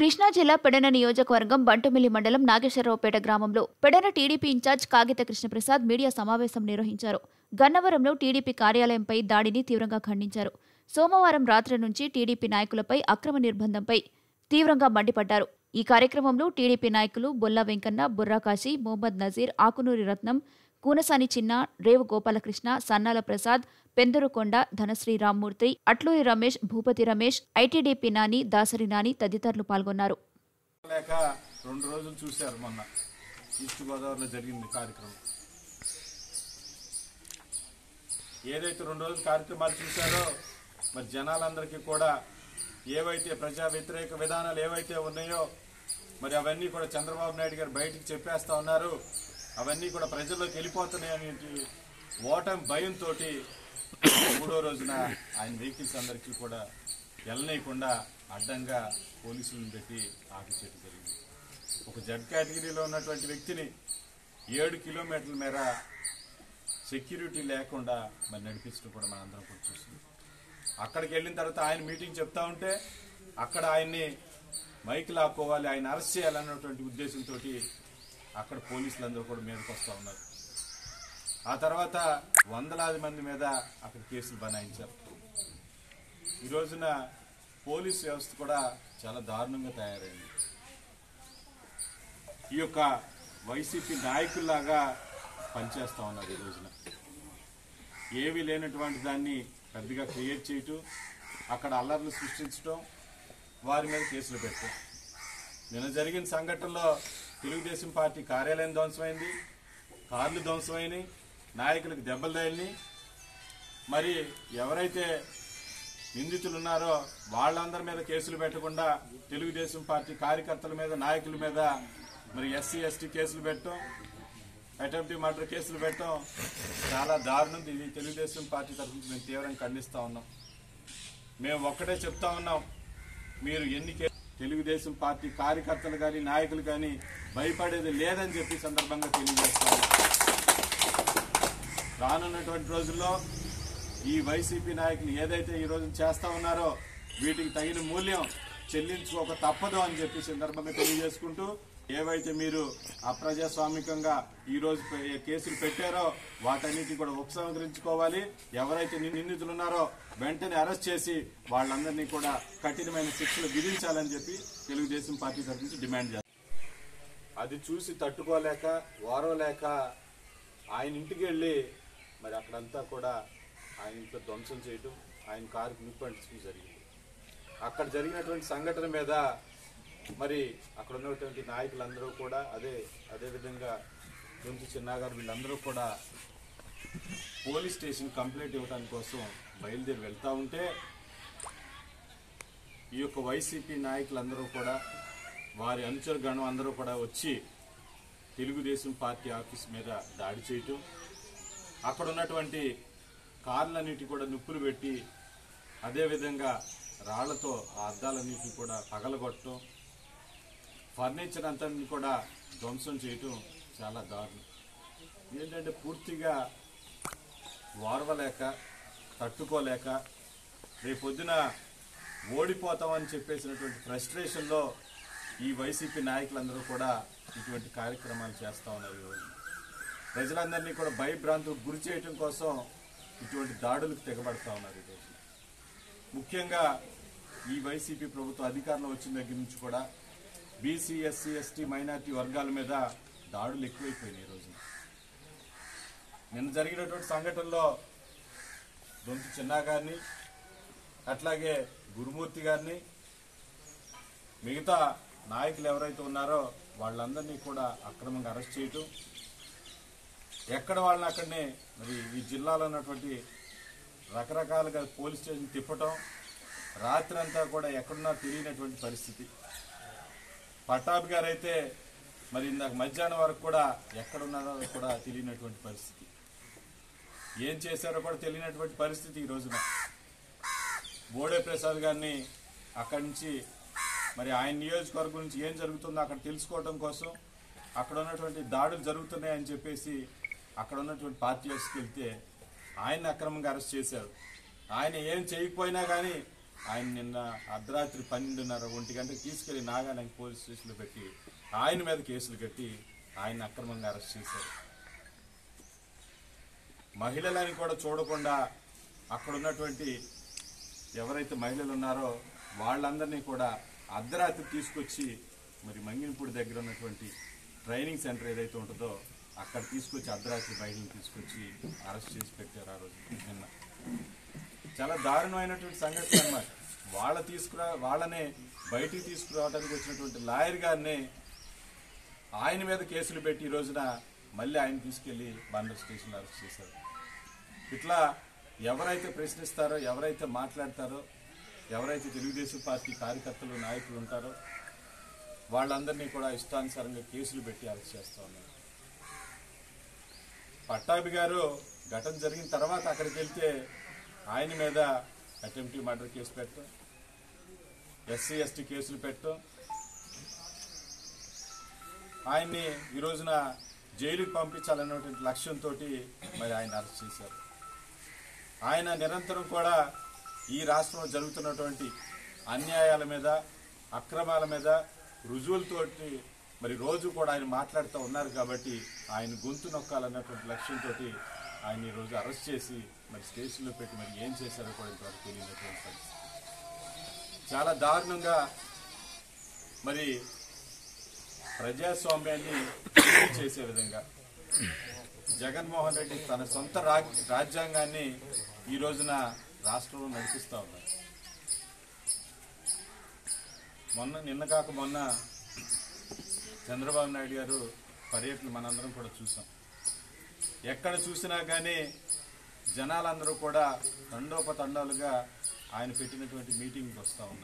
కృష్ణా జిల్లా పెడన నియోజకవర్గం బంటుమిల్లి మండలం నాగేశ్వరరావుపేట గ్రామంలో పెడన టీడీపీ ఇన్ఛార్జ్ కాగిత కృష్ణప్రసాద్ మీడియా సమావేశం నిర్వహించారు గన్నవరంలో టీడీపీ కార్యాలయంపై దాడిని తీవ్రంగా ఖండించారు సోమవారం రాత్రి నుంచి టీడీపీ నాయకులపై అక్రమ నిర్బంధంపై తీవ్రంగా మండిపడ్డారు ఈ కార్యక్రమంలో టీడీపీ నాయకులు బొల్లా వెంకన్న బుర్రాకాశి మొహమ్మద్ నజీర్ ఆకునూరి రత్నం కూనసాని చిన్న రేవు గోపాలకృష్ణ సన్నాల ప్రసాద్ పెందురుకొండ ధనశ్రీ రామ్మూర్తి అట్లూరి రమేష్ భూపతి రమేష్ ఐటీడీపీ నాని దాసరి నాని తదితరులు పాల్గొన్నారు లేక రెండు రోజులు చూశారు మొన్న ఈస్ట్ గోదావరిలో జరిగింది కార్యక్రమం ఏదైతే రెండు రోజులు కార్యక్రమాలు చూశారో మరి జనాలందరికీ కూడా ఏవైతే ప్రజా వ్యతిరేక విధానాలు ఏవైతే ఉన్నాయో మరి అవన్నీ కూడా చంద్రబాబు నాయుడు గారు బయటికి చెప్పేస్తా ఉన్నారు అవన్నీ కూడా ప్రజల్లోకి వెళ్ళిపోతున్నాయని ఓటమి భయంతో మూడో రోజున ఆయన వెహికల్స్ అందరికీ కూడా వెళ్ళనీయకుండా అడ్డంగా పోలీసులను పెట్టి ఆపించేట్టు జరిగింది ఒక జడ్ కేటగిరీలో ఉన్నటువంటి వ్యక్తిని ఏడు కిలోమీటర్ల మేర సెక్యూరిటీ లేకుండా మరి నడిపించడం కూడా మనందరం కూడా చూస్తుంది అక్కడికి వెళ్ళిన తర్వాత ఆయన మీటింగ్ చెప్తా ఉంటే అక్కడ ఆయన్ని మైక్ లాక్కోవాలి ఆయన అరెస్ట్ చేయాలన్నటువంటి ఉద్దేశంతో అక్కడ పోలీసులందరూ కూడా మీదకి వస్తూ ఉన్నారు ఆ తర్వాత వందలాది మంది మీద అక్కడ కేసులు బనాయించారు ఈ రోజున పోలీస్ వ్యవస్థ కూడా చాలా దారుణంగా తయారైంది ఈ యొక్క వైసీపీ నాయకుల్లాగా పనిచేస్తా ఉన్నారు ఈ రోజున ఏమీ లేనటువంటి దాన్ని పెద్దగా క్రియేట్ చేయటం అక్కడ అల్లర్లు సృష్టించడం వారి మీద కేసులు పెట్టడం నిన్న జరిగిన సంఘటనలో తెలుగుదేశం పార్టీ కార్యాలయం ధ్వంసమైంది కార్లు ధ్వంసమైనవి నాయకులకు దెబ్బలు తగిలినాయి మరి ఎవరైతే నిందితులు ఉన్నారో వాళ్ళందరి మీద కేసులు పెట్టకుండా తెలుగుదేశం పార్టీ కార్యకర్తల మీద నాయకుల మీద మరి ఎస్సీ ఎస్టీ కేసులు పెట్టడం అటెంప్ట్ మర్డర్ కేసులు పెట్టడం చాలా దారుణం ఇది తెలుగుదేశం పార్టీ తరఫున మేము తీవ్రంగా ఖండిస్తా ఉన్నాం మేము ఒక్కటే చెప్తా ఉన్నాం మీరు ఎన్ని కే- తెలుగుదేశం పార్టీ కార్యకర్తలు కానీ నాయకులు కానీ భయపడేది లేదని చెప్పి ఈ సందర్భంగా తెలియజేస్తాం రానున్నటువంటి రోజుల్లో ఈ వైసీపీ నాయకులు ఏదైతే ఈ రోజు చేస్తా ఉన్నారో వీటికి తగిన మూల్యం చెల్లించుకోక తప్పదు అని చెప్పి సందర్భంగా తెలియజేసుకుంటూ ఏవైతే మీరు అప్రజాస్వామికంగా ఈ రోజు పె- కేసులు పెట్టారో వాటన్నిటి కూడా ఉపసంహరించుకోవాలి ఎవరైతే ని- నిందితులు ఉన్నారో వెంటనే అరెస్ట్ చేసి వాళ్ళందరినీ కూడా కఠినమైన శిక్షలు విధించాలని చెప్పి తెలుగుదేశం పార్టీ తరఫు నుంచి డిమాండ్ చేస్తారు అది చూసి తట్టుకోలేక ఓరవలేక ఆయన ఇంటికి వెళ్ళి మరి అక్కడంతా కూడా ఆయన ఇంట్లో ధ్వంసం చేయటం ఆయన కారుకు నిప్పు అంటించడం జరిగింది అక్కడ జరిగినటువంటి సంఘటన మీద మరి అక్కడ ఉన్నటువంటి నాయకులందరూ కూడా అదే అదే విధంగా దొంతి చిన్నాగారు వీళ్ళందరూ కూడా పోలీస్ స్టేషన్ కంప్లైంట్ ఇవ్వడానికి కోసం బయలుదేరి వెళ్తా ఉంటే ఈ యొక్క వైసీపీ నాయకులందరూ కూడా వారి అనుచర గణం అందరూ కూడా వచ్చి తెలుగుదేశం పార్టీ ఆఫీస్ మీద దాడి చేయటం అక్కడ ఉన్నటువంటి కార్లన్నిటి కూడా నిప్పులు పెట్టి అదేవిధంగా రాళ్లతో ఆ అద్దాలన్నిటిని కూడా పగలగొట్టడం ఫర్నిచర్ అంతని కూడా ధ్వంసం చేయటం చాలా దారుణం ఏంటంటే పూర్తిగా వారవలేక తట్టుకోలేక రేపొద్దున ఓడిపోతామని చెప్పేసినటువంటి ఫ్రస్ట్రేషన్లో ఈ వైసీపీ నాయకులందరూ కూడా ఇటువంటి కార్యక్రమాలు చేస్తూ ఉన్నారు ఈరోజు ప్రజలందరినీ కూడా భయభ్రాంతులకు గురి చేయటం కోసం ఇటువంటి దాడులకు తెగబడతా ఉన్నారు ఈరోజు ముఖ్యంగా ఈ వైసీపీ ప్రభుత్వం అధికారంలో వచ్చిన దగ్గర నుంచి కూడా బీసీ ఎస్సీ ఎస్టీ మైనార్టీ వర్గాల మీద దాడులు ఎక్కువైపోయినాయి ఈ రోజు నిన్న జరిగినటువంటి సంఘటనలో దొంతి చిన్నా గారిని అట్లాగే గురుమూర్తి గారిని మిగతా నాయకులు ఎవరైతే ఉన్నారో వాళ్ళందరినీ కూడా అక్రమంగా అరెస్ట్ చేయటం ఎక్కడ వాళ్ళని అక్కడనే మరి ఈ జిల్లాలో ఉన్నటువంటి రకరకాలుగా పోలీస్ స్టేషన్ తిప్పటం రాత్రి అంతా కూడా ఎక్కడున్నా తెలియనటువంటి పరిస్థితి పట్టాభి గారు అయితే మరి ఇందాక మధ్యాహ్నం వరకు కూడా ఎక్కడున్నారో కూడా తెలియనటువంటి పరిస్థితి ఏం చేశారో కూడా తెలియనటువంటి పరిస్థితి ఈ రోజున బోడే ప్రసాద్ గారిని అక్కడి నుంచి మరి ఆయన నియోజకవర్గం నుంచి ఏం జరుగుతుందో అక్కడ తెలుసుకోవడం కోసం అక్కడ ఉన్నటువంటి దాడులు జరుగుతున్నాయని చెప్పేసి అక్కడ ఉన్నటువంటి పార్టీ ఆఫీస్కి వెళ్తే ఆయన అక్రమంగా అరెస్ట్ చేశారు ఆయన ఏం చేయకపోయినా కానీ ఆయన నిన్న అర్ధరాత్రి పన్నెండున్నర ఒంటి గంటకి తీసుకెళ్లి నాగాలంక పోలీస్ స్టేషన్లో పెట్టి ఆయన మీద కేసులు కట్టి ఆయన అక్రమంగా అరెస్ట్ చేశారు మహిళలని కూడా చూడకుండా అక్కడ ఉన్నటువంటి ఎవరైతే మహిళలు ఉన్నారో వాళ్ళందరినీ కూడా అర్ధరాత్రి తీసుకొచ్చి మరి మంగినపూడి దగ్గర ఉన్నటువంటి ట్రైనింగ్ సెంటర్ ఏదైతే ఉంటుందో అక్కడ తీసుకొచ్చి అర్ధరాత్రి మహిళలు తీసుకొచ్చి అరెస్ట్ చేసి పెట్టారు ఆ రోజు నిన్న చాలా దారుణమైనటువంటి సంఘటన అన్నమాట వాళ్ళ తీసుకురా వాళ్ళనే బయటికి తీసుకురావడానికి వచ్చినటువంటి లాయర్ గారిని ఆయన మీద కేసులు పెట్టి ఈ రోజున మళ్ళీ ఆయన తీసుకెళ్లి బందర్ స్టేషన్లో అరెస్ట్ చేశారు ఇట్లా ఎవరైతే ప్రశ్నిస్తారో ఎవరైతే మాట్లాడతారో ఎవరైతే తెలుగుదేశం పార్టీ కార్యకర్తలు నాయకులు ఉంటారో వాళ్ళందరినీ కూడా ఇష్టానుసారంగా కేసులు పెట్టి అరెస్ట్ చేస్తా ఉన్నారు పట్టాభి గారు ఘటన జరిగిన తర్వాత అక్కడికి వెళ్తే ఆయన మీద అటెంప్ట్ మర్డర్ కేసు పెట్టడం ఎస్సీ ఎస్టీ కేసులు పెట్టడం ఆయన్ని ఈ రోజున జైలుకి పంపించాలన్నటువంటి లక్ష్యంతో మరి ఆయన అరెస్ట్ చేశారు ఆయన నిరంతరం కూడా ఈ రాష్ట్రంలో జరుగుతున్నటువంటి అన్యాయాల మీద అక్రమాల మీద రుజువులతోటి మరి రోజు కూడా ఆయన మాట్లాడుతూ ఉన్నారు కాబట్టి ఆయన గొంతు నొక్కాలన్నటువంటి లక్ష్యంతో ఆయన ఈ రోజు అరెస్ట్ చేసి మరి స్టేషన్లో పెట్టి మరి ఏం చేశారో కూడా ఇంతవరకు తెలియనటువంటి పరిస్థితి చాలా దారుణంగా మరి ప్రజాస్వామ్యాన్ని చీల్చి చేసే విధంగా జగన్మోహన్ రెడ్డి తన సొంత రాజ్- రాజ్యాంగాన్ని ఈ రోజున రాష్ట్రంలో నడిపిస్తా ఉన్నారు మొన్న నిన్న కాక మొన్న చంద్రబాబు నాయుడు గారు పర్యటన మనందరం కూడా చూసాం ఎక్కడ చూసినా కానీ జనాలందరూ కూడా తండోపతండాలుగా ఆయన పెట్టినటువంటి మీటింగ్కి వస్తూ ఉన్నారు